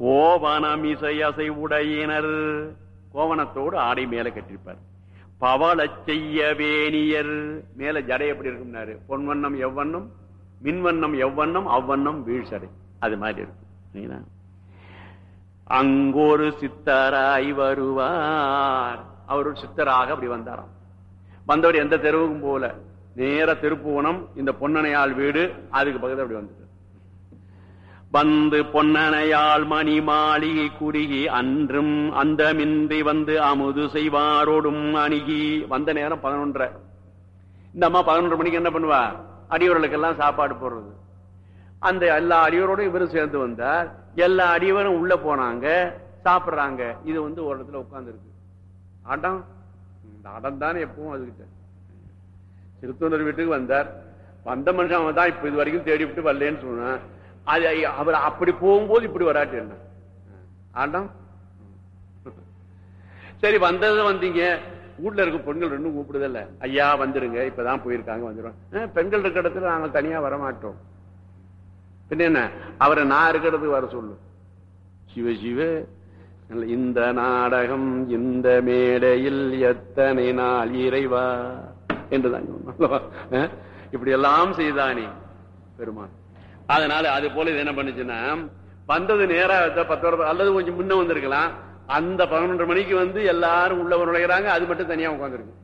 கோவணம் இசை அசை உடையினர் கோவணத்தோடு ஆடை மேல கட்டிருப்பார் பவளச் செய்ய வேணியர் மேல ஜடை எப்படி இருக்கும்னாரு பொன்வண்ணம் எவ்வண்ணம் மின்வண்ணம் எவ்வண்ணம் அவ்வண்ணம் வீழ்சடை அது மாதிரி இருக்கும் சரிங்களா? அங்கொரு சித்தராய் வருவார் அவர் ஒரு சித்தராக அப்படி வந்தாராம் வந்தவர் எந்த தெருவுக்கும் போல நேர திருப்புவனம் இந்த பொன்னணையாள் வீடு அதுக்கு பக்கத்துல அப்படி வந்துட்டு வந்து பொன்னணையாள் மணி மாளிகை குறுகி அன்றும் அந்தமின்றி வந்து அமுது செய்வாரோடும் அணுகி வந்த நேரம் பதினொன்றரை இந்த அம்மா பதினொன்றரை மணிக்கு என்ன பண்ணுவா அடியவர்களுக்கெல்லாம் சாப்பாடு போடுறது அந்த எல்லா அடியவரோடும் இவரும் சேர்ந்து வந்தார் எல்லா அடியவரும் உள்ள போனாங்க சாப்பிடுறாங்க இது வந்து ஒரு இடத்துல உட்கார்ந்து இருக்கு அடம் இந்த அடம் தானே எப்பவும் அதுகிட்ட திருத்தொண்டர் வீட்டுக்கு வந்தார் வந்த மனுஷன் அவன் தான் இப்ப இது வரைக்கும் தேடி விட்டு வரலன்னு சொன்னான் அது அவர் அப்படி போகும்போது இப்படி வராட்டு என்ன ஆண்டம் சரி வந்தது வந்தீங்க வீட்டுல இருக்க பெண்கள் ரெண்டும் கூப்பிடுதல்ல ஐயா வந்துருங்க இப்பதான் போயிருக்காங்க வந்துடும் பெண்கள் இருக்கிற இடத்துல நாங்கள் தனியா வர மாட்டோம் பின்ன என்ன அவரை நான் இருக்கிறதுக்கு வர சொல்லு சிவ சிவ இந்த நாடகம் இந்த மேடையில் எத்தனை நாள் இறைவா என்றுதான் சொன்னோம். அஹ், இப்படி எல்லாம் செய்தானே பெருமான் அதனால அது போல இது என்ன பண்ணுச்சுன்னா வந்தது நேரா இந்த பத்து வர அல்லது கொஞ்சம் முன்ன வந்திருக்கலாம் அந்த பதினொன்றரை மணிக்கு வந்து எல்லாரும் உள்ள நுழைகிறாங்க அது மட்டும் தனியா உட்காந்துருக்கு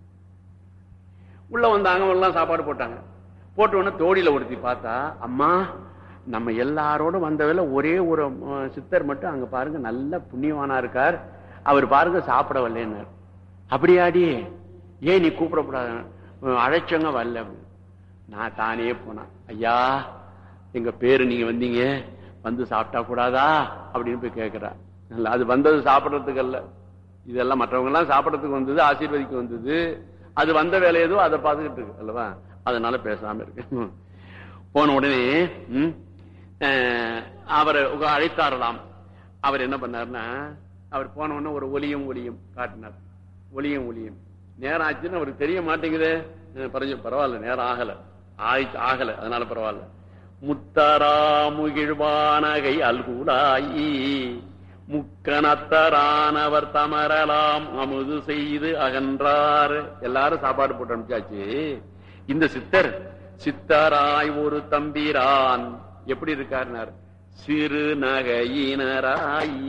உள்ள வந்தாங்க எல்லாம் சாப்பாடு போட்டாங்க போட்ட உடனே தோடியில ஒருத்தி பார்த்தா அம்மா நம்ம எல்லாரோடும் வந்ததில் ஒரே ஒரு அஹ், சித்தர் மட்டும் அங்க பாருங்க நல்ல புண்ணியவானா இருக்கார் அவர் பாருங்க சாப்பிட வரலன்னார் அப்படியாடி ஏன் நீ கூப்பிடக்கூடாது அஹ், அழைச்சவங்க வரல அப்படின்னு. நான் தானே போனேன் ஐயா எங்க பேரு நீங்க வந்தீங்க வந்து சாப்பிட்டா கூடாதா அப்படின்னு போய் கேட்கிறா இல்ல, அது வந்தது சாப்பிடறதுக்கு அல்ல இதெல்லாம் மற்றவங்க எல்லாம் சாப்பிடறதுக்கு வந்தது ஆசீர்வதிக்க வந்தது அது வந்த வேலை ஏதோ அதை பார்த்துக்கிட்டு இருக்கு அல்லவா அதனால பேசாம இருக்கு ம். போன உடனே ம், அஹ், அவரை உங்க அழைத்தாரலாம் அவர் என்ன பண்ணாருன்னா அவர் போன உடனே ஒரு ஒலியும் ஒலியும் காட்டினார் ஒலியும் ஒலியும் நேரம் ஆச்சுன்னு அவருக்கு தெரிய மாட்டேங்குதே அஹ், பரஞ்சு பரவாயில்ல நேரம் ஆகல ஆயிடுச்சு ஆகல அதனால பரவாயில்ல முத்தரா முகிழ்வானகை அல்குலாயி முக்கணத்தரானவர் தமரலாம் அமுது செய்து அகன்றார் எல்லாரும் சாப்பாடு போட்டு அனுப்பிச்சாச்சு இந்த சித்தர் சித்தராய் ஒரு தம்பிரான் எப்படி இருக்காருனார் சிறு நகையினராய்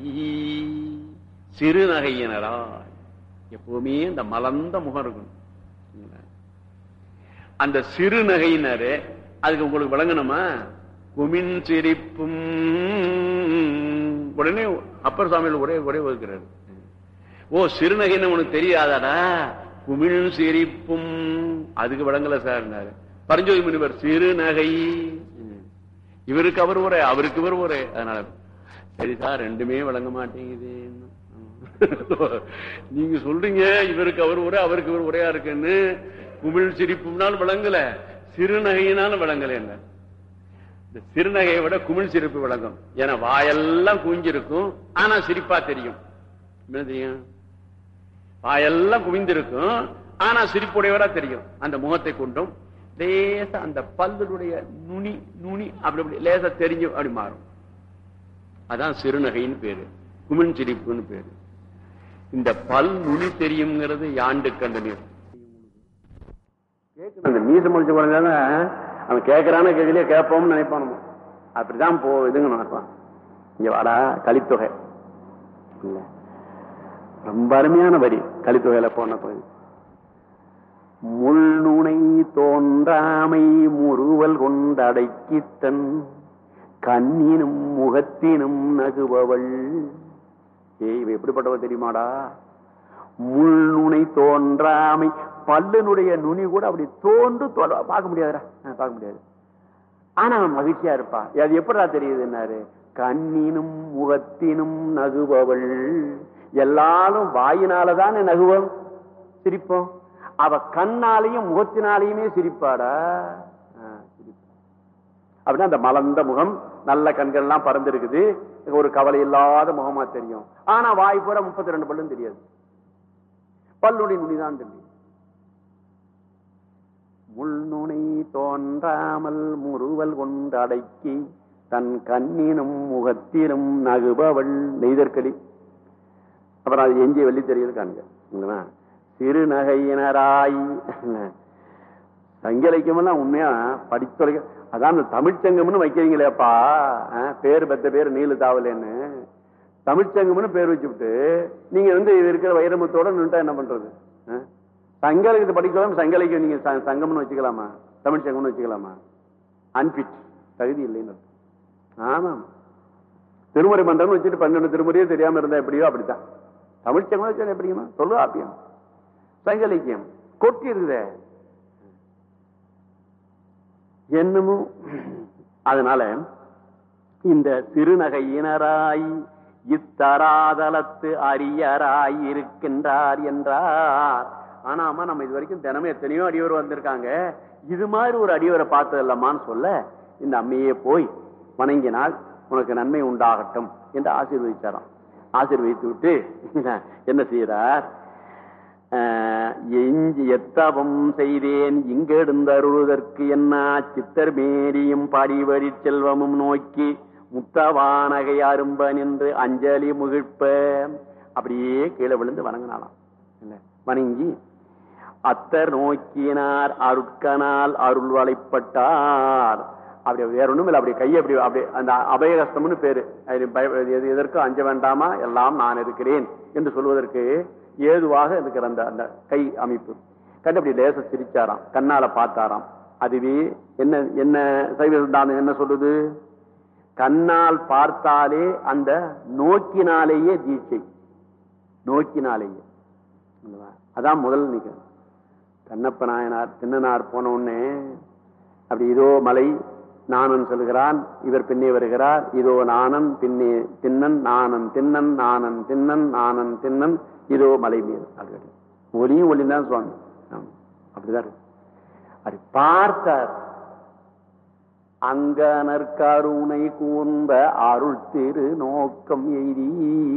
சிறு நகையினராய் எப்பவுமே இந்த மலர்ந்த முகம் இருக்கணும் அந்த சிறு நகையினரு அதுக்கு உங்களுக்கு விளங்கணுமா குமின் சிரிப்பும் உடனே அப்பர் சுவாமியில் ஒரே ஒரே ஒதுக்கிறாரு ஓ சிறுநகைன்னு உனக்கு தெரியாதாடா குமிழ் சிரிப்பும் அதுக்கு விளங்கல சார் பரஞ்சோதி முனிவர் சிறுநகை இவருக்கு அவர் ஒரே அவருக்கு இவர் ஒரே அதனால சரி சார் ரெண்டுமே விளங்க மாட்டேங்குது நீங்க சொல்றீங்க இவருக்கு அவர் ஒரே அவருக்கு இவர் ஒரேயா இருக்குன்னு குமிழ் சிரிப்புனாலும் விளங்கல சிறுநகையினாலும் விளங்கல என்ன இந்த சிறுநகையை விட குமிழ் சிரிப்பு விளங்கும் ஏன்னா வாயெல்லாம் குவிஞ்சிருக்கும் ஆனா சிரிப்பா தெரியும் என்ன தெரியும் வாயெல்லாம் குவிந்திருக்கும் ஆனா சிரிப்புடையவரா தெரியும் அந்த முகத்தை கொண்டும் லேசா அந்த பல்லுடைய நுனி நுனி அப்படி அப்படி லேசா தெரிஞ்சு அப்படி மாறும் அதான் சிறுநகைன்னு பேரு குமிழ் சிரிப்புன்னு பேரு இந்த பல் நுனி தெரியுங்கிறது யாண்டு கண்ட நீர் அந்த மீச முடிச்ச குழந்தை அவன் கேட்கறான கேள்வியே கேட்போம்னு நினைப்பான் நம்ம. அப்படிதான் போ இதுங்க நினைப்பான் இங்க வாடா கலித்தொகை இல்ல ரொம்ப அருமையான வரி கலித்தொகையில போன பகுதி முள்நுனை தோன்றாமை முறுவல் கொண்டடக்கித்தன் கண்ணினும் முகத்தினும் நகுபவள் ஏய் இவ எப்படிப்பட்டவ தெரியுமாடா முள்நுனை தோன்றாமை பல்லுனுடைய நுனி கூட அப்படி தோன்று தொட- பார்க்க முடியாதுடா ஆ, பார்க்க முடியாது ஆனா அவன் மகிழ்ச்சியா இருப்பா அது எப்படா தெரியுதுன்னாரு கண்ணினும் முகத்தினும் நகுபவள் எல்லாரும் வாயினாலதானே நகுவோம் சிரிப்போம் அவ கண்ணாலையும் முகத்தினாலையுமே சிரிப்பாடா ஆ, சிரிப்பா. அப்படின்னா அந்த மலர்ந்த முகம் நல்ல கண்கள் எல்லாம் பறந்திருக்குது ஒரு கவலை இல்லாத முகமா தெரியும் ஆனா வாய் பூரா முப்பத்தி ரெண்டு பல்லும் தெரியாது பல்லுடைய நுனிதான் தெரியும் முள்நுனை தோன்றாமல் முறுவல் கொண்டு அடக்கி தன் கண்ணினும் முகத்திலும் நகுபவள் நெய்தற்களி அப்புறம் அது எஞ்சிய வெள்ளி தெரியுது காண்க சிறுநகையினராய் சங்கலைக்கமெல்லாம் உண்மையா படித்துழைக்க அதான் இந்த தமிழ்ச்சங்கம்னு வைக்கிறீங்களேப்பா அஹ், பேர் பெத்த பேர் நீலு தாவலேன்னு தமிழ்ச்சங்கம்னு பேர் வச்சுவிட்டு நீங்க வந்து இது இருக்கிற வைரமுத்தோட நின்றுட்டா என்ன பண்றது அஹ்? சங்கலைக்கு படிக்கலாம் சங்கலைக்கு நீங்க ச- சங்கம்னு வச்சுக்கலாமா தமிழ்ச்சங்கம்னு வச்சுக்கலாமா அன்பிட் தகுதி இல்லைன்னு அர்த்தம். ஆமாம் திருமுறை மன்றம்னு வச்சுட்டு பன்னெண்டு திருமுறையே தெரியாம இருந்தா எப்படியோ அப்படித்தான் தமிழ்ச்சங்கம் வச்சா எப்படிமா தொல்காப்பியம் சங்கலிக்கியம் கொட்டி இருக்குதே என்னமோ அதனால இந்த சிறுநகையினராய் இத்தராதலத்து அரியராய் இருக்கின்றார் என்றார் ஆனாமா நம்ம இது வரைக்கும் தினமும் எத்தனையோ அடியோர் வந்திருக்காங்க இது மாதிரி ஒரு அடியோரை பார்த்தது இல்லம்மான்னு சொல்ல இந்த அம்மையே போய் வணங்கினால் உனக்கு நன்மை உண்டாகட்டும் என்று ஆசீர்வதிச்சாராம் ஆசீர்வதித்து விட்டு என்ன செய்யறார் ஆஹ் எஞ்சி எத்தவம் செய்தேன் இங்கெடுந்தருளுதற்கு என்ன சித்தர் மேரியும் படிவழி செல்வமும் நோக்கி முத்தவானகை அரும்ப நின்று அஞ்சலி முகிழ்ப்ப அப்படியே கீழே விழுந்து வணங்கினாலாம் இல்ல வணங்கி அத்தர் நோக்கினார் அருட்கனால் அருள் வளைப்பட்டார் அப்படி வேற ஒண்ணும் இல்லை அப்படி கையை அப்படி அப்படி அந்த அபயகஸ்தம்னு பேரு அது பய- எது- எதற்கும் அஞ்ச வேண்டாமா எல்லாம் நான் இருக்கிறேன் என்று சொல்வதற்கு ஏதுவாக இருக்கிற அந்த அந்த கை அமைப்பு கண்டு அப்படி லேச சிரிச்சாராம் கண்ணால பார்த்தாராம் அதுவே என்ன என்ன சைவ சித்தாந்தம் என்ன சொல்லுது கண்ணால் பார்த்தாலே அந்த நோக்கினாலேயே தீட்சை நோக்கினாலேயே அல்லவா? அதான் முதல் நிற்கும் கண்ணப்ப நாயனார் தின்னனார் போன உடனே அப்படி இதோ மலை நானன் சொல்கிறான் இவர் பின்னே வருகிறார் இதோ நானன் பின்னே தின்னன் நானன் தின்னன் நானன் தின்னன் நானன் தின்னன் இதோ மலை மீது அப்படி ஒலியும் ஒளி தான் சுவாமி ஆமா. அப்படிதான் இருக்கு அப்படி பார்த்தார் அங்கனர் கருணை கூர்ந்த அருள் திரு நோக்கம் எய்தி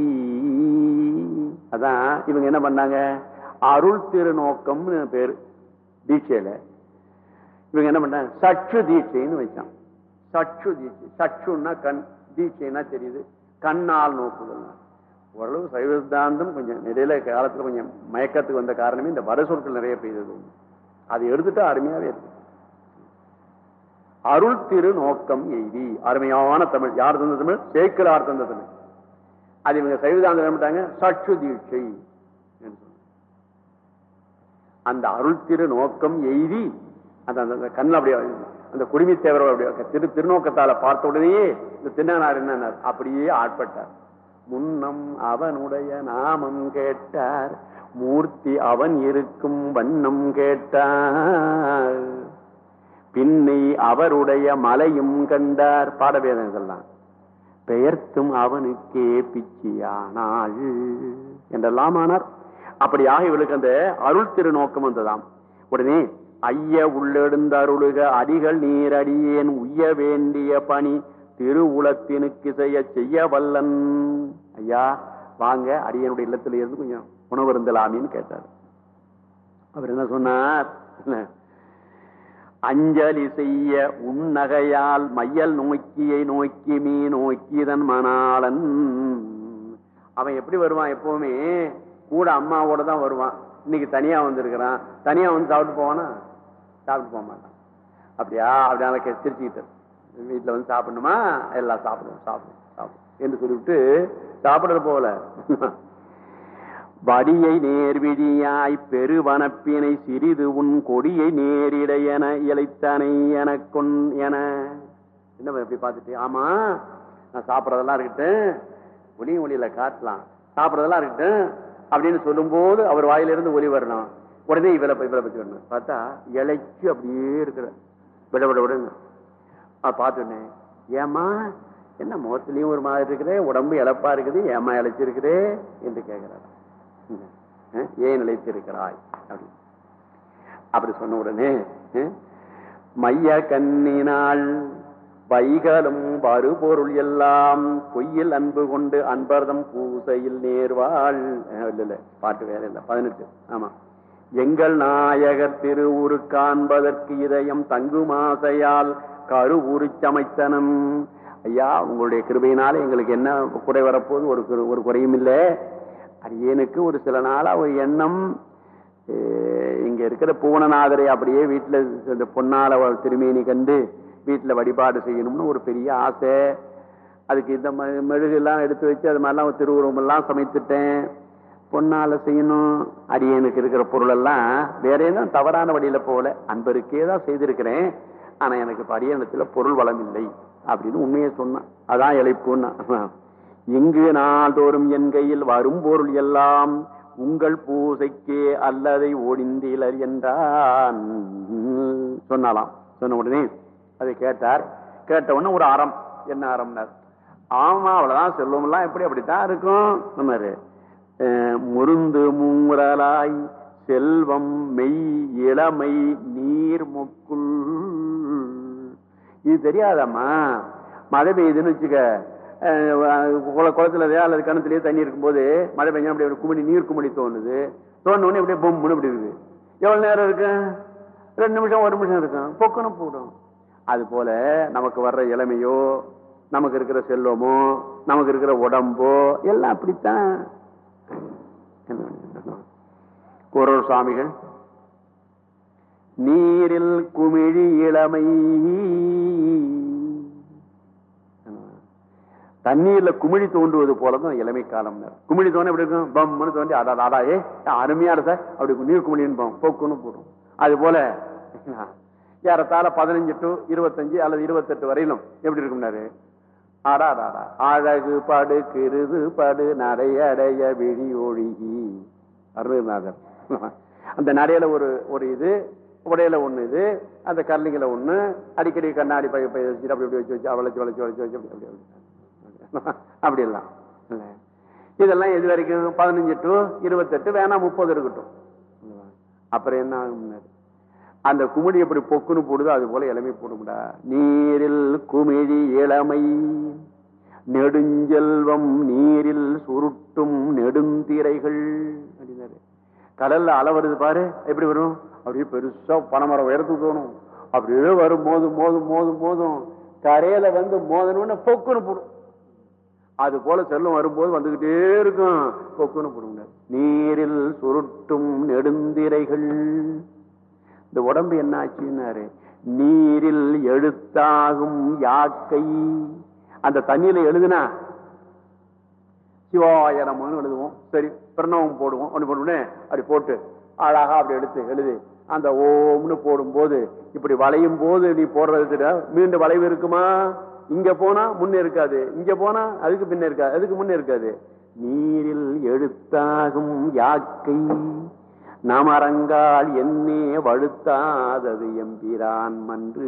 அதான் இவங்க என்ன பண்ணாங்க அருள் திரு நோக்கம்னு பேரு தீட்சையில இவங்க என்ன பண்ணாங்க சற்று தீட்சைன்னு வச்சான் சற்று தீட்சை சற்றுன்னா கண் தீட்சைன்னா தெரியுது கண்ணால் நோக்குதல் ஓரளவு சைவ சித்தாந்தம் கொஞ்சம் இடையில காலத்துல கொஞ்சம் மயக்கத்துக்கு வந்த காரணமே இந்த வட சொற்கள் நிறைய பெய்தது அதை எடுத்துட்டா அருமையாவே இருக்கு அருள் திரு நோக்கம் எய்தி அருமையான தமிழ் யார் தந்த தமிழ் சேக்கிலார் தந்த தமிழ் அது இவங்க சைவதாந்தம் என்ன பண்ணிட்டாங்க சற்று தீட்சை என்று சொன்னாங்க. அந்த அருள் திரு நோக்கம் எய்தி அந்த அந்த- அந்த கண்ணில் அப்படியே அந்த குடுமி தேவரை அப்படியே திரு திருநோக்கத்தால பார்த்த உடனேயே இந்த தின்னார் என்ன அப்படியே ஆட்பட்டார் முன்னம் அவனுடைய நாமம் கேட்டார் மூர்த்தி அவன் இருக்கும் வண்ணம் கேட்டார் பின்னை அவருடைய மலையும் கண்டார் பாடவேதம் இதெல்லாம் பெயர்த்தும் அவனுக்கே பிச்சியானாள் என்றெல்லாம் ஆனார் அப்படியாக இவளுக்கு அந்த அருள் திருநோக்கம் வந்ததாம் உடனே ஐய உள்ளெடுந்த அருளுக அடிகள் நீரடியேன் உய்ய வேண்டிய பணி திருவுளத்தினுக்கு செய்ய செய்ய வல்லன் ஐயா வாங்க அடியனுடைய இல்லத்துல இருந்து கொஞ்சம் உணவு இருந்தலாமின்னு கேட்டார் அவர் என்ன சொன்னார் அஞ்சலி செய்ய உன்னகையால் மையல் நோக்கியை நோக்கி மீ நோக்கிதன் மணாளன் அவன் எப்படி வருவான் எப்பவுமே கூட அம்மாவோட தான் வருவான் இன்னைக்கு தனியா வந்திருக்கிறான் தனியா வந்து சாப்பிட்டு போவானா சாப்பிட்டு போக மாட்டான் அப்படியா அப்படியால சிரிச்சுக்கிட்டு வீட்டுல வந்து சாப்பிடணுமா எல்லாம் சாப்பிடுவோம் சாப்பிடும் சாப்பிடும் என்று சொல்லிவிட்டு சாப்பிடுறது போல வடியை நேர்விழியாய் பெருவனப்பினை சிறிது உன் கொடியை நேரிட என இழைத்தனை எனக்கொன் என என்ன இப்படி பார்த்துட்டு ஆமா நான் சாப்பிடறதெல்லாம் இருக்கட்டும் ஒளியும் ஒளியில காட்டலாம் சாப்பிடறதெல்லாம் இருக்கட்டும் அப்படின்னு சொல்லும்போது அவர் வாயிலிருந்து ஒளி வரணும் உடனே இவளை இவளை பத்தி வரணும் பார்த்தா இலைக்கு அப்படியே இருக்கிற விட விட விடுங்க பார்த்துட்டேன் ஏமா என்ன முகத்திலையும் ஒரு மாதிரி இருக்குதே உடம்பு இழப்பா இருக்குது ஏமா இழைச்சிருக்குதே என்று கேட்கிறார் அஹ், ஏன் நிலைத்திருக்கிறாய் அப்படி அப்படி சொன்ன உடனே அஹ், மைய கண்ணினாள் வைகளும் வருபொருள் எல்லாம் பொய்யில் அன்பு கொண்டு அன்பர்தம் பூசையில் நேர்வாள் அஹ், இல்ல இல்ல பாட்டு வேற இல்ல பதினெட்டு ஆமா எங்கள் நாயகர் திருவுரு காண்பதற்கு இதயம் தங்குமாசையால் கருவுரு சமைத்தனம் ஐயா உங்களுடைய கிருபையினால எங்களுக்கு என்ன குறை வரப்போகுது ஒரு குறை- ஒரு குறையும் இல்லை அடியேனுக்கு ஒரு சில நாளா ஒரு எண்ணம் அஹ், இங்க இருக்கிற பூவனநாதரை அப்படியே வீட்டுல இந்த பொன்னால வ- திருமேனி கண்டு வீட்டுல வழிபாடு செய்யணும்னு ஒரு பெரிய ஆசை அதுக்கு இந்த ம- மெழுகு எல்லாம் எடுத்து வச்சு அது மாதிரிலாம் திருவுருவம் எல்லாம் சமைத்துட்டேன் பொன்னால செய்யணும் அடியனுக்கு இருக்கிற பொருள் எல்லாம் வேற எதுவும் தவறான வழியில போகல அன்பருக்கே தான் செய்திருக்கிறேன் ஆனா எனக்கு இப்ப அடியனத்துல பொருள் வளம் இல்லை அப்படின்னு உண்மையை சொன்னான் அதான் இழைப்புன்னா இங்கு நாள்தோறும் என் கையில் வரும் பொருள் எல்லாம் உங்கள் பூசைக்கே அல்லதை ஒடிந்தீலர் என்றான் சொன்னாலாம் சொன்ன உடனே அதை கேட்டார் கேட்ட உடனே ஒரு அறம் என்ன அறம்னார் ஆமா அவ்வளவுதான் செல்வம் எல்லாம் எப்படி அப்படித்தான் இருக்கும் சொன்னாரு அஹ், முருந்து மூரலாய் செல்வம் மெய் இளமை நீர் முக்குள் இது தெரியாதம்மா மழை பெய்யுதுன்னு வச்சுக்க அஹ், குள- குளத்துல அல்லது கிணத்துலயே தண்ணி இருக்கும்போது மழை பெஞ்சா அப்படி ஒரு குமிழி நீர் குமிழி தோணுது தோணுன உடனே அப்படியே பொம்முன்னு இப்படி இருக்குது எவ்வளவு நேரம் இருக்கு ரெண்டு நிமிஷம் ஒரு நிமிஷம் இருக்கும் பொக்குன்னு போடும் அது போல நமக்கு வர்ற இளமையோ நமக்கு இருக்கிற செல்வமோ நமக்கு இருக்கிற உடம்போ எல்லாம் அப்படித்தான் குரல் சுவாமிகள் நீரில் குமிழி இளமை தண்ணீர்ல குமிழி தோன்றுவது போலதான் இளமை காலம் குமிழி தோணு எப்படி இருக்கும் பம்னு தோண்டி அடா அடா ஏ அருமையா இருக்க அப்படி நீர் குமிழின்னு போம் போக்குன்னு போடும் அது போல ஏறத்தாழ பதினஞ்சு டு இருபத்தஞ்சு அல்லது இருபத்தெட்டு வரையிலும் எப்படி இருக்கும்னாரு ஆடாடாடா அழகு படு கிருது படு நடையடைய விழி ஒழுகி அருணநாதர் அந்த நடையில ஒரு ஒரு இது உடையில ஒண்ணு இது அந்த கர்லிங்கில ஒண்ணு அடிக்கடி கண்ணாடி பை பை வச்சுட்டு அப்படி இப்படி வச்சு வச்சு வளைச்சு வளைச்சு வளைச்சு வச்சு அப்படி அப்படி அப்படி அப்படி எல்லாம் இல்ல. இதெல்லாம் எது வரைக்கும் பதினஞ்சு டு இருபத்தெட்டு வேணா முப்பது இருக்கட்டும் அப்புறம் என்ன ஆகும்னாரு அந்த குமிழி எப்படி பொக்குன்னு போடுதோ அது போல இளமை போடும்டா நீரில் குமிழி இளமை நெடுஞ்செல்வம் நீரில் சுருட்டும் நெடுந்திரைகள் அப்படின்னாரு கடல்ல அலை வருது பாரு எப்படி வரும் அப்படியே பெருசா பனைமரம் உயரத்துக்கு தோணும் அப்படியே வரும் மோதும் மோதும் மோதும் மோதும் கரையில வந்து மோதணும்னு பொக்குன்னு போடும் அது போல செல்லம் வரும்போது வந்துகிட்டே இருக்கும் பொக்குன்னு போடுங்க நீரில் சுருட்டும் நெடுந்திரைகள் இந்த உடம்பு என்ன ஆச்சுன்னாரு நீரில் எழுத்தாகும் யாக்கை அந்த தண்ணியில எழுதுனா சிவாய நமன்னு எழுதுவோம் சரி பிரணவம் போடுவோம் அப்படி போடுவோனே அப்படி போட்டு அழகா அப்படி எடுத்து எழுது அந்த ஓம்னு போடும்போது இப்படி வளையும் போது நீ போடுறதுக்கு மீண்டும் வளைவு இருக்குமா இங்க போனா முன்ன இருக்காது இங்க போனா அதுக்கு பின்ன இருக்காது அதுக்கு முன்ன இருக்காது நீரில் எழுத்தாகும் யாக்கை நமரங்கால் என்னே வழுத்தாதது எம்பிரான் மன்று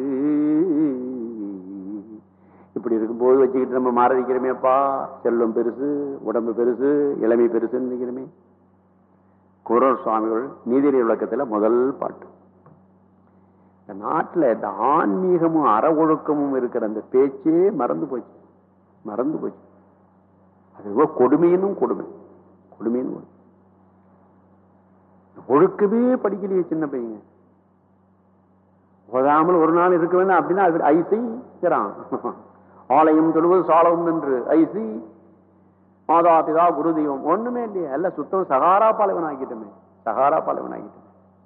இப்படி இருக்கும்போது வச்சுக்கிட்டு நம்ம மாரடிக்கிறோமேப்பா செல்வம் பெருசு உடம்பு பெருசு இளமை பெருசுன்னு நினைக்கிறோமே குரல் சுவாமிகள் நீதிரி விளக்கத்துல முதல் பாட்டு இந்த நாட்டுல இந்த ஆன்மீகமும் அற ஒழுக்கமும் இருக்கிற அந்த பேச்சே மறந்து போச்சு மறந்து போச்சு அது ரொம்ப கொடுமையினும் கொடுமை கொடுமையினும் கொடுமை ஒழுக்கமே படிக்கலையே சின்ன பையங்க ஓதாமல் ஒரு நாள் இருக்க வேண்டாம் அப்படின்னா அது ஐசி சிறான் ஆலயம் தொழுவது சாலவும் என்று ஐசி மாதா பிதா குரு தெய்வம் ஒண்ணுமே இல்லையே எல்லாம் சுத்தம் சகாரா பாலைவன் ஆக்கிட்டோமே சகாரா பாலைவன் ஆக்கிட்டோமே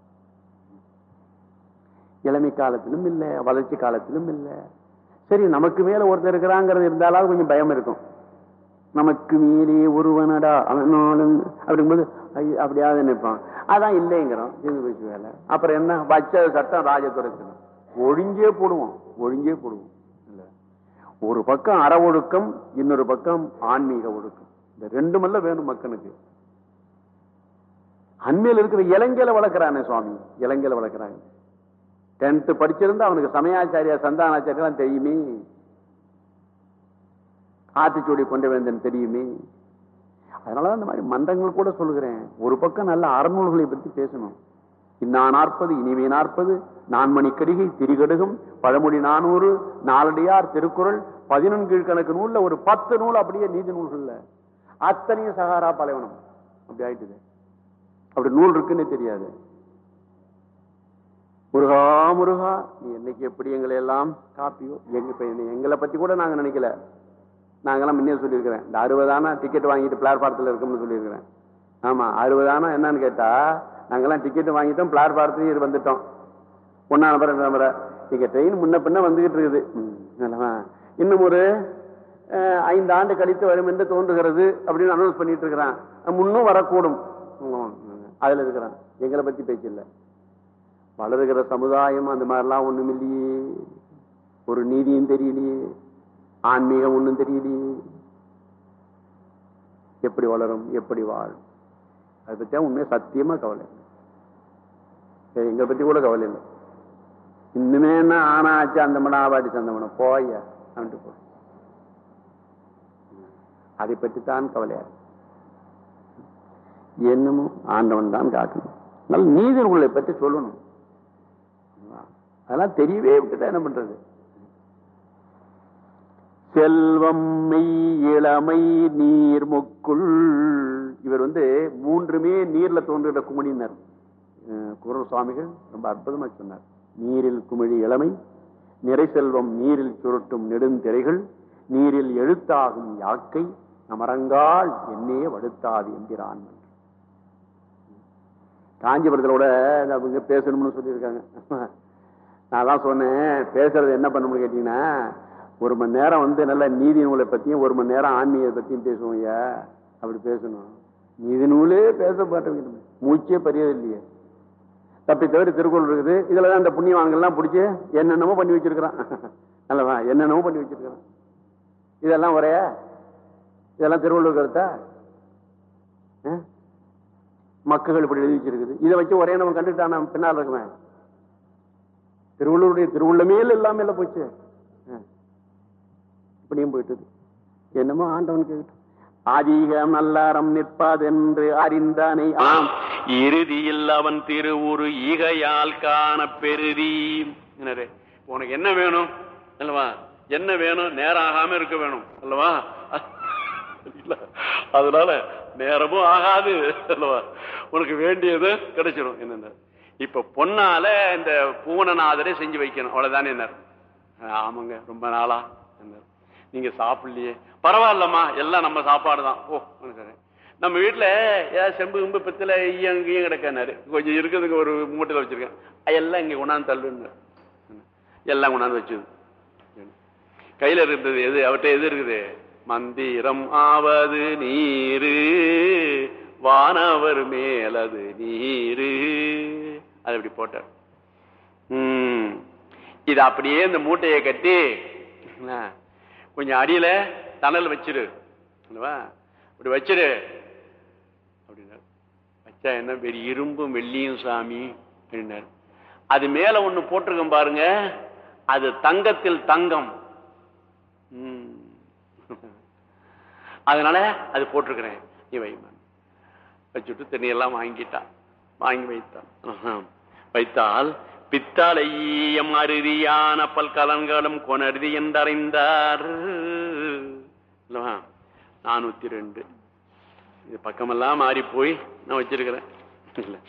இளமை காலத்திலும் இல்ல வளர்ச்சி காலத்திலும் இல்ல சரி நமக்கு மேல ஒருத்தர் இருக்கிறாங்கிறது இருந்தாலும் கொஞ்சம் பயம் இருக்கும் நமக்கு மேலே ஒருவனடா அவனாலும் அப்படிங்கும்போது ஐய, அப்படியாவது நினைப்பான் அதான் இல்லைங்கிறோம் தீர்ந்து போச்சு வேலை அப்புறம் என்ன வச்ச சட்டம் ராஜதுரத்தில் ஒழிஞ்சே போடுவோம் ஒழிஞ்சே போடுவோம் இல்ல ஒரு பக்கம் அற ஒழுக்கம் இன்னொரு பக்கம் ஆன்மீக ஒழுக்கம் இந்த ரெண்டுமெல்லாம் வேணும் மக்களுக்கு அண்மையில் இருக்கிற இளைஞல வளர்க்கிறானே சுவாமி இளைஞல வளர்க்கிறாங்க டென்த் படிச்சிருந்தா அவனுக்கு சமயாச்சாரியா சந்தானாச்சாரியா தெரியுமே ஆத்திச்சூடி கொண்டு வந்தேன் தெரியுமே அதனாலதான் இந்த மாதிரி மன்றங்கள் கூட சொல்லுகிறேன் ஒரு பக்கம் நல்ல அறநூல்களை பத்தி பேசணும் இன்னா நாற்பது இனிமே நாற்பது நான்மணி கடிகை திரிகடுகம் பழமொழி நானூறு நாலடியார் திருக்குறள் பதினொன்று கீழ்கணக்கு நூல்ல ஒரு பத்து நூல் அப்படியே நீதி நூல்கள்ல அத்தனையும் சகாரா பலைவனம் அப்படி ஆயிட்டுது அப்படி நூல் இருக்குன்னு தெரியாது முருகா முருகா நீ என்னைக்கு எப்படி எங்களை எல்லாம் காப்பியோ எங்க இப்ப என்னை- எங்களை பத்தி கூட நாங்க நினைக்கல நாங்கெல்லாம் முன்னே சொல்லியிருக்கிறேன் இந்த அறுபதானா டிக்கெட் வாங்கிட்டு பிளாட்பாரத்தில் இருக்கோம்னு சொல்லியிருக்கிறேன் ஆமா அறுபதானா என்னன்னு கேட்டா நாங்கெல்லாம் டிக்கெட் வாங்கிட்டோம் பிளாட்பாரத்துலயும் வந்துட்டோம் ஒன்னா நம்பர் ரெண்டு நம்பர் நீங்க ட்ரெயின் முன்ன பின்ன வந்துகிட்டு இருக்குது ம், நல்லவா. இன்னும் ஒரு அஹ், ஐந்து ஆண்டு கழித்து வரும் என்று தோன்றுகிறது அப்படின்னு அனௌன்ஸ் பண்ணிட்டு இருக்கிறான் முன்னும் வரக்கூடும் ம், அதுல இருக்கிறான் எங்களை பத்தி பேச்சு இல்லை வளருகிற சமுதாயம் அந்த மாதிரிலாம் ஒண்ணும் இல்லையே ஒரு நீதியும் தெரியலையே ஆன்மீகம் ஒண்ணும் தெரியலையே எப்படி வளரும் எப்படி வாழும் அதை பத்தி உண்மையா சத்தியமா கவலை இல்லை. சரி, எங்களை பத்தி கூட கவலை இல்லை இன்னுமே என்ன ஆனா ஆச்சு அந்த மடம் ஆவாடி சந்தமனம் போய்யா அப்படின்ட்டு போ அதை பற்றி தான் கவலையா இருக்கு. என்னமோ ஆண்டவன் தான் காட்டணும் நல்ல நீதிகளை பற்றி சொல்லணும் அதெல்லாம் தெரியவே விட்டுட்டா என்ன பண்றது செல்வம் மெய் இளமை நீர் முக்குள் இவர் வந்து மூன்றுமே நீர்ல தோன்றுகிற குமணினர் அஹ் குரல் சுவாமிகள் ரொம்ப அற்புதமா சொன்னார் நீரில் குமிழி இளமை நிறை செல்வம் நீரில் சுருட்டும் நெடுந்திரைகள் நீரில் எழுத்தாகும் யாக்கை அமரங்கால் என்னே வடுத்தாது என்கிறான் காஞ்சிபுரத்தில் கூட அவங்க பேசணும்னு சொல்லியிருக்காங்க நான் தான் சொன்னேன் பேசுறது என்ன பண்ணணும்னு கேட்டீங்கன்னா ஒரு மணி நேரம் வந்து நல்ல நீதி நூலை பத்தியும் ஒரு மணி நேரம் ஆன்மீகத்தை பத்தியும் பேசுவோம் ஐயா அப்படி பேசணும் நீதி நூலே பேச மாட்டேங்க மூச்சே பரியது இல்லையே தப்பி தவிர திருக்குறள் இருக்குது இதுல தான் இந்த புண்ணியவான்கள்லாம் பிடிச்சி என்னென்னமோ பண்ணி வச்சிருக்கிறான் அல்லவா என்னென்னமோ பண்ணி வச்சிருக்கிறான் இதெல்லாம் ஒரே இதெல்லாம் திருவள்ளுவர் கருத்தா ஆ? மக்கள் இப்படி எழுதி வச்சிருக்குது இதை வச்சு ஒரே நம்ம கண்டுட்டானா பின்னால் இருக்குமே திருவள்ளுவருடைய திருவுள்ளமேல் எல்லாமே இல்ல போச்சு ஆ. இப்படியும் போயிட்டது என்னமோ ஆண்டவன் கேட்டு ஆதிகம் நல்லாரம் நிற்பாதென்று அறிந்தானை ஆம் இறுதியில் அவன் திருவுரு ஈகையால் காண பெருதி என்னது உனக்கு என்ன வேணும் அல்லவா என்ன வேணும் நேரம் ஆகாம இருக்க வேணும் அல்லவா இல்ல. அதனால நேரமும் ஆகாது அல்லவா உனக்கு வேண்டியது கிடைச்சிடும் என்னென்ன இப்ப பொன்னால இந்த பூவனநாதரை செஞ்சு வைக்கணும் அவ்வளவுதானே என்ன ஆமாங்க ரொம்ப நாளா என்ன நீங்க சாப்பிடலையே பரவாயில்லம்மா எல்லாம் நம்ம சாப்பாடு தான் ஓ சரி நம்ம வீட்டுல ஏதாவது செம்பு கும்பு பித்தல ஈயம் ஈயம் கிடக்காரு கொஞ்சம் இருக்குதுங்க ஒரு மூட்டையில வச்சிருக்கேன் எல்லாம் இங்க கொண்டாந்து தள்ளுன்னு எல்லாம் கொண்டாந்து வச்சது கையில இருந்தது எது அவர்கிட்ட எது இருக்குது மந்திரம் ஆவது நீரு வானவர் மேலது நீரு அது இப்படி போட்டார் உம் இது அப்படியே இந்த மூட்டையை கட்டி என்ன, கொஞ்சம் அடியில தணல் வச்சிரு அல்லவா? இப்படி வச்சிரு அப்படின்னாரு வச்சா என்ன பெரிய இரும்பும் வெள்ளியும் சாமி அப்படின்னாரு அது மேல ஒண்ணு போட்டிருக்கோம் பாருங்க அது தங்கத்தில் தங்கம் ம். அதனால அது போட்டிருக்கிறேன் நீ வைமான் வச்சுட்டு தண்ணியெல்லாம் வாங்கிட்டான் வாங்கி வைத்தான் ஆஹாம். வைத்தால் பித்தாலையம் அறுதியான பல்கலன்களும் கொணருதி என்றறிந்தார் அல்லவா? நானூத்தி ரெண்டு இது பக்கமெல்லாம் மாறி போய் நான் வச்சிருக்கிறேன் இல்ல.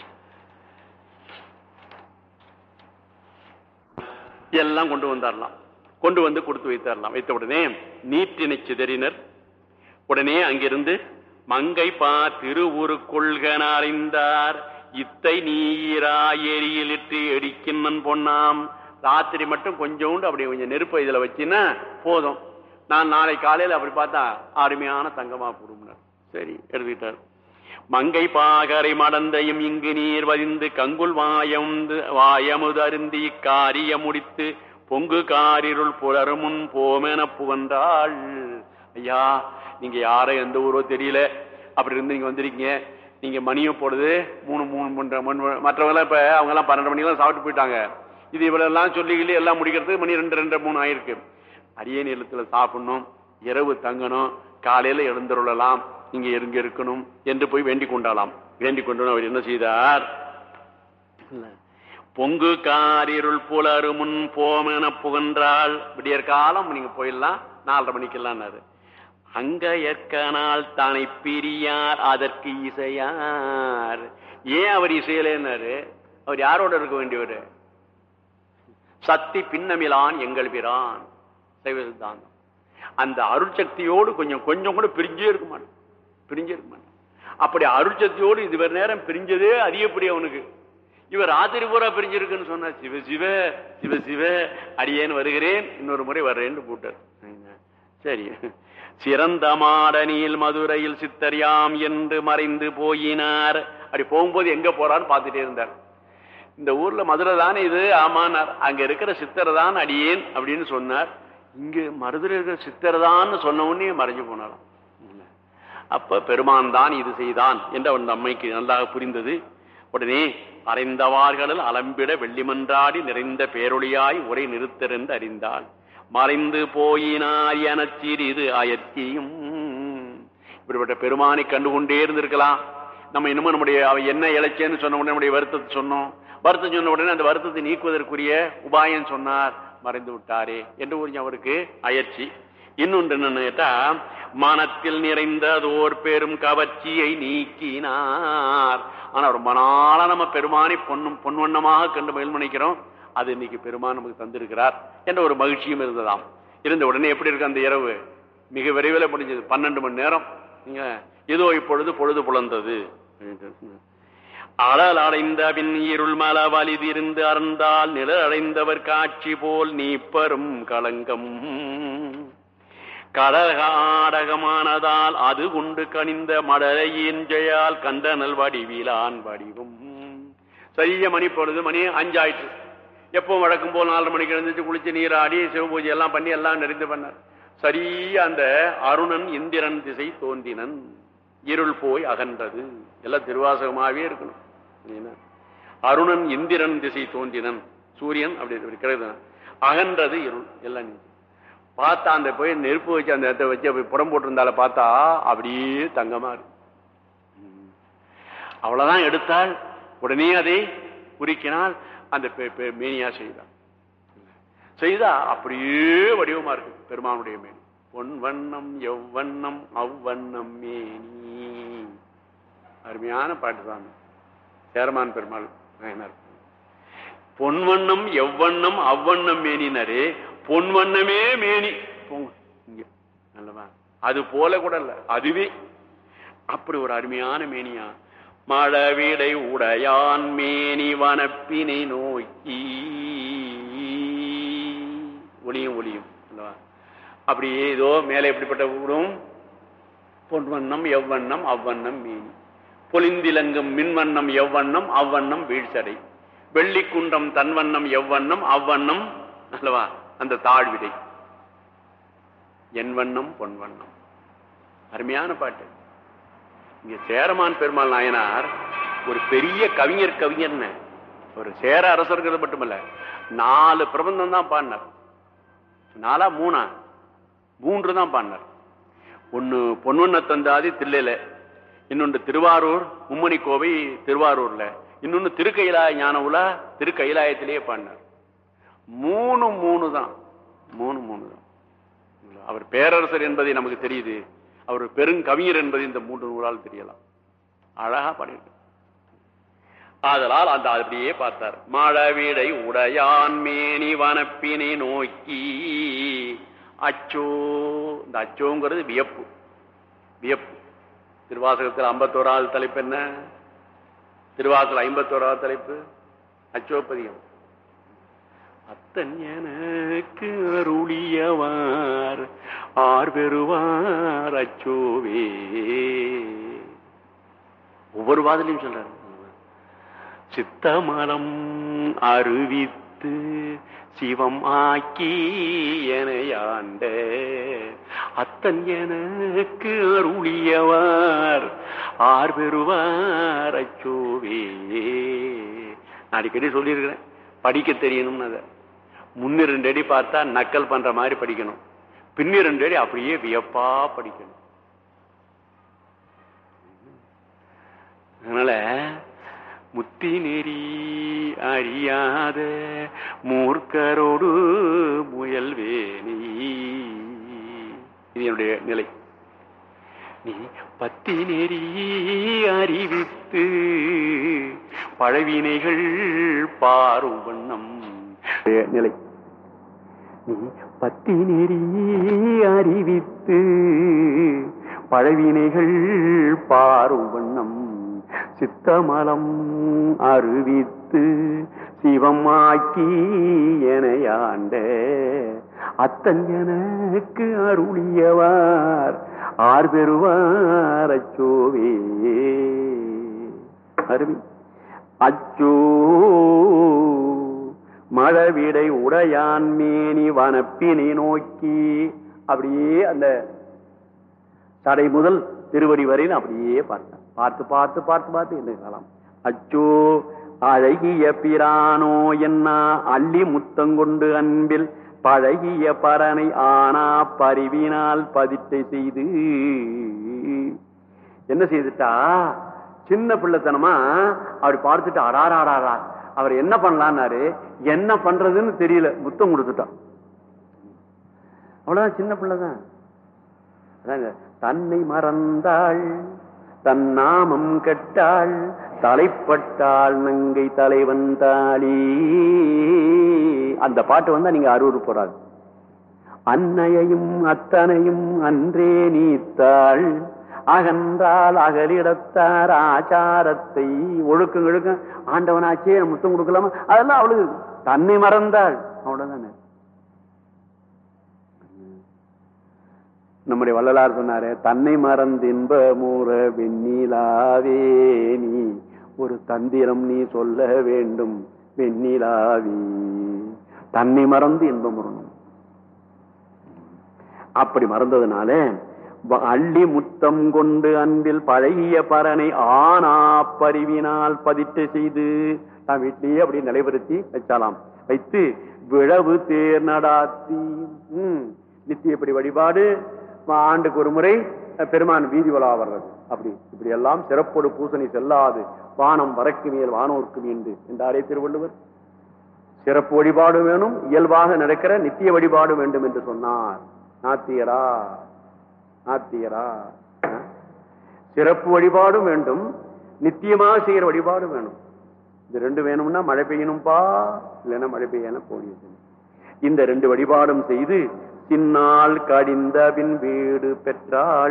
எல்லாம் கொண்டு வந்தாரலாம் கொண்டு வந்து கொடுத்து வைத்தாரலாம் வைத்த உடனே நீட்டினை சிதறினர் உடனே அங்கிருந்து மங்கை பா திருவுரு கொள்கன அறிந்தார் இத்தை நீரா எரியிலிட்டு எடிக்கின்னன் பொன்னாம் ராத்திரி மட்டும் கொஞ்சோண்டு அப்படி கொஞ்சம் நெருப்பை இதுல வச்சின்னா போதும் நான் நாளை காலையில அப்படி பார்த்தா அருமையான தங்கமா குடும்பினார் சரி எடுத்துக்கிட்டார் மங்கை பாகரை மடந்தையும் இங்கு நீர் வதிந்து கங்குல் வாயமுந்து வாயமுது அருந்தி காரிய முடித்து பொங்கு காரிருள் புலருமுன் போமென புகன்றாள் ஐயா நீங்க யார எந்த ஊரோ தெரியல அப்படி இருந்து நீங்க வந்திருக்கீங்க நீங்க மணியும் போடுது மூணு மூணு மூன்று மூணு மற்றவங்க இப்ப அவங்க எல்லாம் பன்னெண்டு மணிக்கெல்லாம் சாப்பிட்டு போயிட்டாங்க இது இவரெல்லாம் சொல்லிக்கிட்டு எல்லாம் முடிக்கிறதுக்கு மணி ரெண்டு ரெண்டு மூணு ஆயிருக்கு அரிய நிலத்துல சாப்பிடணும் இரவு தங்கணும் காலையில எழுந்துருளலாம் இங்க எங்க இருக்கணும் என்று போய் வேண்டிக் கொண்டாலாம் வேண்டிக் கொண்டு அவர் என்ன செய்தார் பொங்கு காரிருள் புலரு முன் போமென புகன்றாள் விடியற் காலம் நீங்க போயிடலாம் நாலரை மணிக்கெல்லாம்னாரு அங்க ஏற்கனால் தானை பிரியார் அதற்கு இசையார் ஏன் அவர் இசையலேன்னாரு அவர் யாரோட இருக்க வேண்டியவர் சக்தி பின்னமிலான் எங்கள் பிரான் சைவ சித்தாந்தம் அந்த அருட்சக்தியோடு கொஞ்சம் கொஞ்சம் கூட பிரிஞ்சே இருக்க மாட்டான் பிரிஞ்சே இருக்க மாட்டான் அப்படி அருட்சக்தியோடு இதுவரை நேரம் பிரிஞ்சதே அதிகப்படி அவனுக்கு இவர் ராத்திரி பூரா பிரிஞ்சிருக்குன்னு சொன்னா சிவ சிவ சிவ சிவ அடியேன் வருகிறேன் இன்னொரு முறை வர்றேன்னு போட்டார் சரி சிறந்த மாடனியில் மதுரையில் சித்தரியாம் என்று மறைந்து போயினார் அப்படி போகும்போது எங்க போறான்னு பார்த்துட்டே இருந்தார் இந்த ஊர்ல மதுரை தானே இது ஆமானார் அங்க இருக்கிற சித்தர் தான் அடியேன் அப்படின்னு சொன்னார் இங்க மருதுல இருக்கிற சித்தர் தான் சொன்ன உடனே மறைஞ்சு போனாராம் அப்ப பெருமான் தான் இது செய்தான் என்று அவன் அம்மைக்கு நன்றாக புரிந்தது உடனே அறைந்தவார்களில் அலம்பிட வெள்ளிமன்றாடி நிறைந்த பேரொழியாய் உரை நிறுத்தர் என்று அறிந்தாள் மறைந்து போயினார் எனச் சிறிது அயற்சியும் இப்படிப்பட்ட பெருமானை கண்டுகொண்டே இருந்திருக்கலாம் நம்ம இன்னமும் நம்முடைய அவ என்ன இழைச்சேன்னு சொன்ன உடனே நம்முடைய வருத்தத்தை சொன்னோம் வருத்தம் சொன்ன உடனே அந்த வருத்தத்தை நீக்குவதற்குரிய உபாயம் சொன்னார் மறைந்து விட்டாரே என்று ஒரு அவருக்கு அயற்சி இன்னொன்று என்னன்னு கேட்டா மனத்தில் நிறைந்ததோர் பெரும் கவர்ச்சியை நீக்கினார் ஆனா ரொம்ப நாளா நம்ம பெருமானை பொன்னும் பொன்வண்ணமாக கண்டு மகிழ்மணிக்கிறோம் அது இன்னைக்கு பெருமான் நமக்கு தந்திருக்கிறார் என்ற ஒரு மகிழ்ச்சியும் இருந்ததாம் இருந்த உடனே எப்படி இருக்கு அந்த இரவு மிக விரைவில் முடிஞ்சது பன்னெண்டு மணி நேரம் நீங்க ஏதோ இப்பொழுது பொழுது புலந்தது அழல் அடைந்த பின் இருள் மல வலிதிருந்து அறந்தால் நிழல் அடைந்தவர் காட்சி போல் நீப்பரும் களங்கம் கடகாடகமானதால் அது கொண்டு கனிந்த மடலையின் ஜெயால் கண்டனல் வடிவிலான் வடிவும் சரிய மணி பொழுது மணி அஞ்சாயிற்று எப்பவும் வழக்கம் போல் நாலரை மணிக்கு எழுந்துச்சு குளிச்சு நீராடி சிவபூஜை எல்லாம் பண்ணி எல்லாம் நிறைந்து பண்ணார் சரியா அந்த அருணன் இந்திரன் திசை தோன்றினன் இருள் போய் அகன்றது எல்லாம் திருவாசகமாவே இருக்கணும் சரிங்களா? அருணன் இந்திரன் திசை தோன்றினன் சூரியன் அப்படி இருக்கிறது அகன்றது இருள் எல்லாம் நீங்கி. பார்த்தா அந்த போய் நெருப்பு வச்சு அந்த இடத்த வச்சு அப்படி புறம் போட்டிருந்தால பார்த்தா அப்படியே தங்கமா இருக்கு ம். அவ்வளவுதான் எடுத்தால் உடனே அதை குறிக்கினால் அந்த பெ- பெ- மேனியா செய்தார் செய்தா அப்படியே வடிவமா இருக்கு பெருமானுடைய மேனி பொன் வண்ணம் எவ்வண்ணம் அவ்வண்ணம் மேனி அருமையான பாட்டு தான் சேரமான் பெருமாள் நாயனார் பொன்வண்ணம் எவ்வண்ணம் அவ்வண்ணம் மேனினாரு பொன்வண்ணமே மேனி போங்க இங்க நல்லவா அது போல கூட இல்ல அதுவே அப்படி ஒரு அருமையான மேனியா மழவிடை உடையான் மேனி வனப்பினை நோக்கி ஒளியும் ஒளியும் அல்லவா அப்படியே ஏதோ மேலே எப்படிப்பட்ட ஊரும் பொன்வண்ணம் எவ்வண்ணம் அவ்வண்ணம் மேனி பொலிந்திலங்கும் மின்வண்ணம் எவ்வண்ணம் அவ்வண்ணம் வீழ்ச்சடை வெள்ளிக்குன்றம் தன்வண்ணம் எவ்வண்ணம் அவ்வண்ணம் அல்லவா அந்த தாழ்விடை என் வண்ணம் பொன் வண்ணம் அருமையான பாட்டு இங்க சேரமான் பெருமாள் நாயனார் ஒரு பெரிய கவிஞர் கவிஞர்னு ஒரு சேர அரசர்கள் மட்டுமல்ல நாலு பிரபந்தம் தான் பாடினார் நாலா மூணா மூன்று தான் பாடினார் ஒன்னு பொன்வண்ண தந்தாதி தில்லையில இன்னொன்று திருவாரூர் மும்மணி கோவை திருவாரூர்ல இன்னொன்னு திருக்கையிலாய ஞான உலா திருக்கைலாயத்திலேயே பாடினார் மூணு மூணு தான் மூணு மூணு தான் அவர் பேரரசர் என்பதை நமக்கு தெரியுது அவர் பெருங்கவிஞர் என்பது இந்த மூன்று நூலால் தெரியலாம் அழகா பாடியிருக்க ஆதலால் அந்த அப்படியே பார்த்தார் மழவிடை உடையான் மேனி வனப்பினை நோக்கி அச்சோ இந்த அச்சோங்கிறது வியப்பு வியப்பு திருவாசகத்தில் ஐம்பத்தோராவது தலைப்பு என்ன திருவாசல் ஐம்பத்தோராவது தலைப்பு அச்சோப்பதிகம் அத்தன் எனக்கு அருளியவார் ஆர் பெறுவார் அச்சோவே ஒவ்வொரு வாதிலையும் சொல்றாரு சித்தமலம் அறிவித்து சிவம் ஆக்கி எனையாண்ட அத்தன் எனக்கு அருளியவார் ஆர் பெறுவார் அச்சோவே நான் அடிக்கடி சொல்லியிருக்கிறேன் படிக்க தெரியணும்னு அதை முன்னிரண்டு அடி பார்த்தா நக்கல் பண்ற மாதிரி படிக்கணும் பின்னிரண்டு அடி அப்படியே வியப்பா படிக்கணும் அதனால முத்தி நெறி அறியாத மூர்க்கரோடு முயல்வேணி இது என்னுடைய நிலை நீ பத்தி நெறி அறிவித்து பழவினைகள் பாரும் வண்ணம் நிலை நீ பத்தி நெறி அறிவித்து பழவினைகள் பாரும் வண்ணம் சித்தமலம் அறிவித்து சிவமாக்கி எனையாண்ட அத்தன் எனக்கு அருளியவார் ஆர் பெறுவார் அச்சோவே அருவி அச்சோ மழவிடை உடையான் மேனி வனப்பினை நோக்கி அப்படியே அந்த தடை முதல் திருவடி வரையில் அப்படியே பார்த்தேன் பார்த்து பார்த்து பார்த்து பார்த்து என்ன காலம் அச்சோ அழகிய பிரானோ என்ன அள்ளி முத்தங்கொண்டு அன்பில் பழகிய பரனை ஆனா பரிவினால் பதிட்டை செய்து என்ன செய்துட்டா சின்ன பிள்ளைத்தனமா அப்படி பார்த்துட்டு அடாராடாரா அவர் என்ன பண்ணலான்னாரு என்ன பண்றதுன்னு தெரியல முத்தம் கொடுத்துட்டான் அவ்வளவுதான் சின்ன பிள்ளைதான் அதாங்க தன்னை மறந்தாள் தன் நாமம் கெட்டாள் தலைப்பட்டாள் நங்கை தலைவன் தாளி அந்த பாட்டு வந்தா நீங்க அரூர் போறாது அன்னையையும் அத்தனையும் அன்றே நீத்தாள் அகன்றால் அகலிடத்தார் ஆச்சாரத்தை ஒழுக்கம் ஒழுக்கம் ஆண்டவனாச்சே முத்தம் கொடுக்கலாமா அதெல்லாம் அவளுக்கு தன்னை மறந்தாள் அவ்வளவுதானே நம்முடைய வள்ளலார் சொன்னாரு தன்னை மறந்து இன்ப மூற வெண்ணிலாவே நீ ஒரு தந்திரம் நீ சொல்ல வேண்டும் வெண்ணிலாவே தன்னை மறந்து இன்பம் வரணும் அப்படி மறந்ததுனால அள்ளி முத்தம் கொண்டு அன்பில் பழகிய பரனை ஆனா பரிவினால் பதிட்டு செய்து தான் வீட்டிலேயே அப்படி நிலைப்படுத்தி வச்சாலாம் வைத்து விழவு தேர் நடாத்தி உம் நித்தியப்படி வழிபாடு ஆண்டுக்கு ஒரு முறை பெருமான் வீதி வளா வர்றது அப்படி இப்படி எல்லாம் சிறப்போடு பூசணி செல்லாது வானம் வரக்கு மேல் வானோர்க்கு மீண்டு என்றாரே திருவள்ளுவர் சிறப்பு வழிபாடு வேணும் இயல்பாக நடக்கிற நித்திய வழிபாடு வேண்டும் என்று சொன்னார் நாத்தியரா நாத்தியரா சிறப்பு வழிபாடும் வேண்டும் நித்தியமாக செய்கிற வழிபாடும் வேணும் இது ரெண்டு வேணும்னா மழை பெய்யணும்பா இல்லைன்னா மழை பெய்யன போடியது இந்த ரெண்டு வழிபாடும் செய்து சின்னால் கடிந்த பின் வீடு பெற்றாள்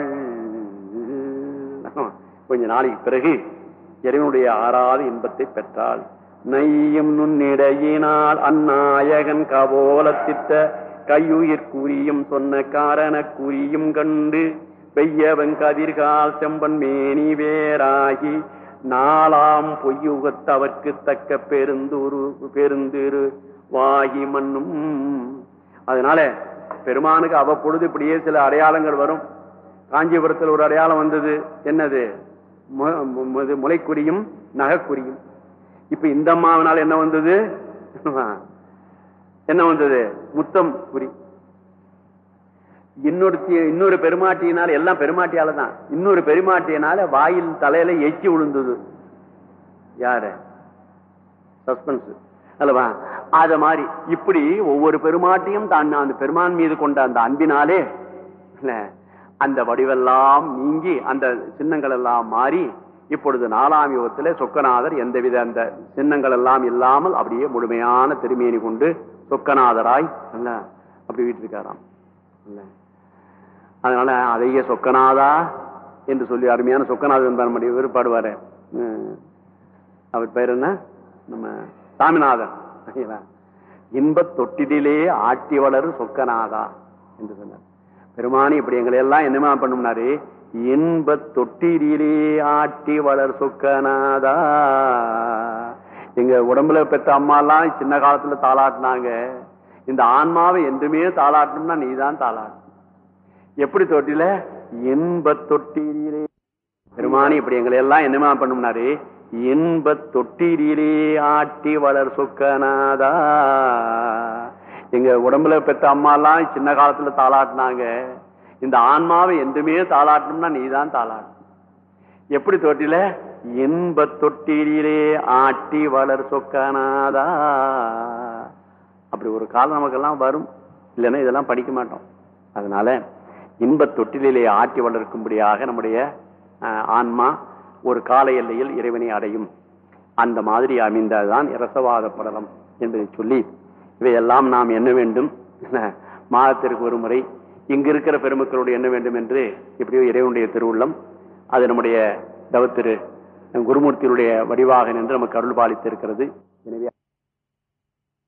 கொஞ்ச நாளைக்கு பிறகு இறைவனுடைய ஆறாத இன்பத்தை பெற்றாள் நையும் நுண்ணிடையினால் அந்நாயகன் கவோலத்திட்ட கையுயிர் கூறியும் சொன்ன காரண கூறியும் கண்டு பெய்யவன் கதிர்கால் செம்பன் மேனி வேறாகி நாலாம் பொய்யுகத்தவர்க்கு தக்க பெருந்துரு பெருந்திரு வாகி மண்ணும் அதனால பெருமானுக்கு அவ்வப்பொழுது இப்படியே சில அடையாளங்கள் வரும் காஞ்சிபுரத்தில் ஒரு அடையாளம் வந்தது என்னது முளைக்குறியும் நகைக்குறியும் இப்ப இந்த அம்மாவினால் என்ன வந்தது என்ன வந்தது முத்தம் குறி இன்னொருத்தி இன்னொரு பெருமாட்டியினால எல்லாம் பெருமாட்டியால தான் இன்னொரு பெருமாட்டியினால வாயில் தலையில எச்சி விழுந்தது யாரு சஸ்பென்ஸ் அல்லவா அத மாதிரி இப்படி ஒவ்வொரு பெருமாட்டியும் தான் அந்த பெருமான் மீது கொண்ட அந்த அன்பினாலே அந்த வடிவெல்லாம் நீங்கி அந்த சின்னங்கள் எல்லாம் மாறி இப்பொழுது நாலாம் யுகத்திலே சொக்கநாதர் எந்தவித அந்த சின்னங்கள் எல்லாம் இல்லாமல் அப்படியே முழுமையான திருமேனி கொண்டு சொக்கநாதராய் அல்ல அப்படி வீட்டிருக்காராம் அதனால அதைய சொக்கநாதா என்று சொல்லி அருமையான சொக்கநாதன் என்பார் விருப்பாடுவாரு அவர் பெயர் என்ன நம்ம சாமிநாதன் இன்பத் தொட்டிலே ஆட்டி வளரு சொக்கநாதா என்று சொன்னார் பெருமானி இப்படி எங்களை எல்லாம் என்னமா பண்ணும்னாரு இன்ப தொட்டிலே ஆட்டி வளர் சொக்கநாதா எங்க உடம்புல பெற்ற அம்மா எல்லாம் சின்ன காலத்துல தாளாட்டினாங்க இந்த ஆன்மாவை என்றுமே தாளாட்டணும்னா நீதான் தாளாட்டும் எப்படி தொட்டில இன்ப தொட்டிலே பெருமானி இப்படி எங்களை எல்லாம் என்னமா பண்ணும்னாரு இன்ப தொட்டிலே ஆட்டி வளர் சொக்கநாதா எங்க உடம்புல பெற்ற அம்மா எல்லாம் சின்ன காலத்துல தாளாட்டினாங்க இந்த ஆன்மாவை என்றுமே தாளாட்டணும்னா நீதான் தாளாட்டும் எப்படி தொட்டில இன்ப தொட்டிலே ஆட்டி வளர் சொக்கநாதா அப்படி ஒரு காலம் நமக்கெல்லாம் வரும் இல்லைன்னா இதெல்லாம் படிக்க மாட்டோம் அதனால இன்ப தொட்டிலே ஆட்டி வளர்க்கும்படியாக நம்முடைய ஆன்மா ஒரு கால எல்லையில் இறைவனை அடையும் அந்த மாதிரி அமைந்ததுதான் இரசவாத படலம் என்று சொல்லி இவையெல்லாம் நாம் என்ன வேண்டும் மாதத்திற்கு ஒரு முறை இங்கு இருக்கிற பெருமக்களோடு என்ன வேண்டும் என்று எப்படியோ இறைவனுடைய திருவுள்ளம் அது நம்முடைய தவத்திரு குருமூர்த்தியுடைய வடிவாக நின்று நமக்கு அருள் பாலித்திருக்கிறது எனவே